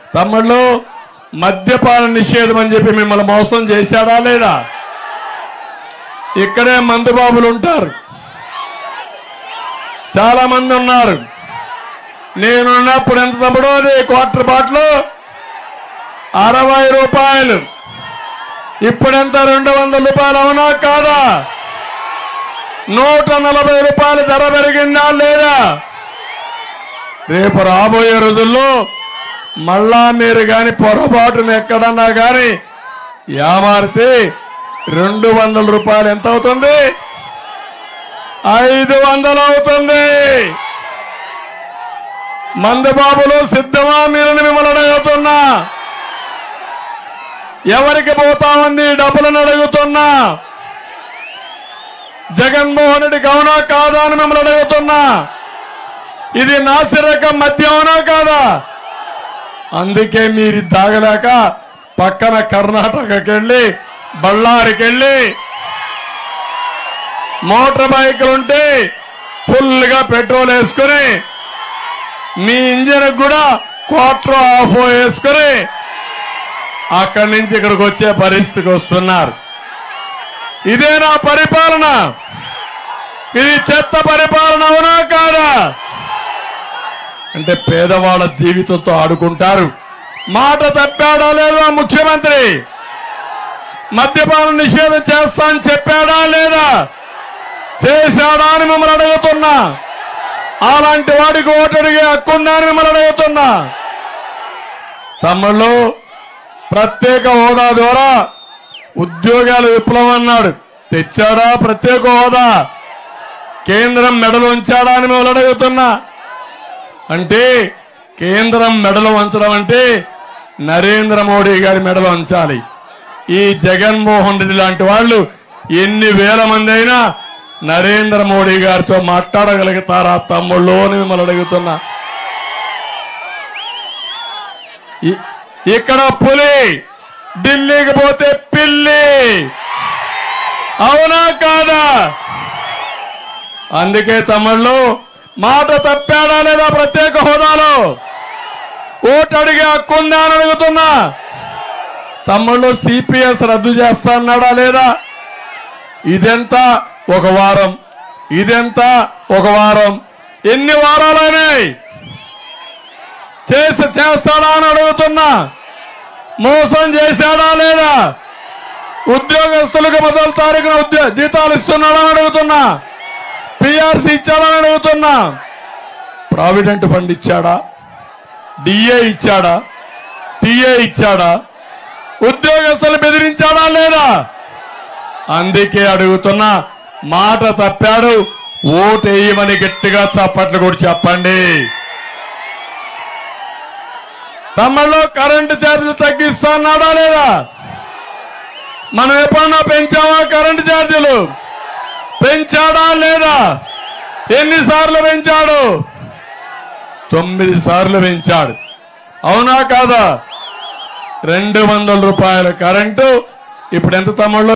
తమ్ముళ్ళు మద్యపాన నిషేధం అని చెప్పి మిమ్మల్ని మోసం చేశాడా లేదా ఇక్కడే మందుబాబులు ఉంటారు చాలా మంది ఉన్నారు నేనున్నప్పుడు ఎంత తమ్ముడు అది క్వార్టర్ బాటిల్ అరవై రూపాయలు ఇప్పుడెంత రెండు వందల రూపాయలు అవునా కాదా నూట నలభై రూపాయలు ధర పెరిగిందా లేదా రేపు రాబోయే రోజుల్లో మళ్ళా మీరు గాని పొరపాటున ఎక్కడన్నా గాని యామారితే రెండు వందల రూపాయలు ఎంత అవుతుంది ఐదు వందలు అవుతుంది మందబాబులు సిద్ధమా మీరు మిమ్మల్ని అడుగుతున్నా ఎవరికి పోతామంది డబ్బులను అడుగుతున్నా జగన్మోహన్ రెడ్డి అవునా కాదా అని మిమ్మల్ని అడుగుతున్నా ఇది నాసిరకం మద్యం అవునా కాదా అందుకే మీరు దాగలేక పక్కన కర్ణాటకకి వెళ్ళి బళ్ళారికి వెళ్ళి మోటార్ బైకులు ఉంటే ఫుల్ గా పెట్రోల్ వేసుకుని మీ ఇంజిన్ కూడా క్వార్టర్ ఆఫ్ వేసుకుని అక్కడి నుంచి ఇక్కడికి వచ్చే పరిస్థితికి వస్తున్నారు ఇదే నా పరిపాలన ఇది చెత్త పరిపాలన అవునా కాదా అంటే పేదవాళ్ళ జీవితంతో ఆడుకుంటారు మాట తప్పాడా లేదా ముఖ్యమంత్రి మద్యపాన నిషేధం చేస్తా అని చెప్పాడా లేదా చేశాడా అని మిమ్మల్ని అడుగుతున్నా అలాంటి వాడికి ఓటు అడిగే హక్కు ఉందా అని మిమ్మల్ని అడుగుతున్నా తమ్ముళ్ళు ప్రత్యేక హోదా ద్వారా ఉద్యోగాల విప్లవం అన్నాడు తెచ్చాడా ప్రత్యేక హోదా కేంద్రం మెడలు ఉంచాడా అని మిమ్మల్ని అడుగుతున్నా అంటే కేంద్రం మెడలు వంచడం అంటే నరేంద్ర మోడీ గారి మెడలు ఉంచాలి ఈ జగన్మోహన్ రెడ్డి లాంటి వాళ్ళు ఎన్ని వేల మంది అయినా నరేంద్ర మోడీ గారితో మాట్లాడగలుగుతారా తమ్ముళ్ళు అని మిమ్మల్ని అడుగుతున్నా ఇ- ఇక్కడ పులి ఢిల్లీకి పోతే పిల్లి అవునా కాదా అందుకే తమ్ముళ్ళు మాట తప్పాడా లేదా ప్రత్యేక హోదాలో ఓటు అడిగే హక్కు ఉందా అని అడుగుతున్నా తమ్ముళ్ళు సిపిఎస్ రద్దు చేస్తా అన్నాడా లేదా ఇదెంత ఒక వారం ఇదెంత ఒక వారం ఎన్ని వారాలైనాయి చేసి చేస్తాడా అని అడుగుతున్నా మోసం చేశాడా లేదా ఉద్యోగస్తులకు మొదటి తారీఖున ఉద్యోగ జీతాలు ఇస్తున్నాడా అని అడుగుతున్నా పిఆర్సీ ఇచ్చాడా అని అడుగుతున్నా ప్రావిడెంట్ ఫండ్ ఇచ్చాడా డిఏ ఇచ్చాడా టిఏ ఇచ్చాడా ఉద్యోగస్తులు బెదిరించాడా లేదా అందుకే అడుగుతున్నా మాట తప్పాడు ఓటు వేయమని గట్టిగా చప్పట్లు కూడా చెప్పండి తమలో కరెంటు ఛార్జీలు తగ్గిస్తా అన్నాడా లేదా మనం ఎప్పుడన్నా పెంచామా కరెంటు ఛార్జీలు పెంచాడా లేదా ఎన్నిసార్లు పెంచాడు తొమ్మిది సార్లు పెంచాడు అవునా కాదా రెండు వందల రూపాయల కరెంటు ఇప్పుడు ఎంత తమ్ముళ్ళు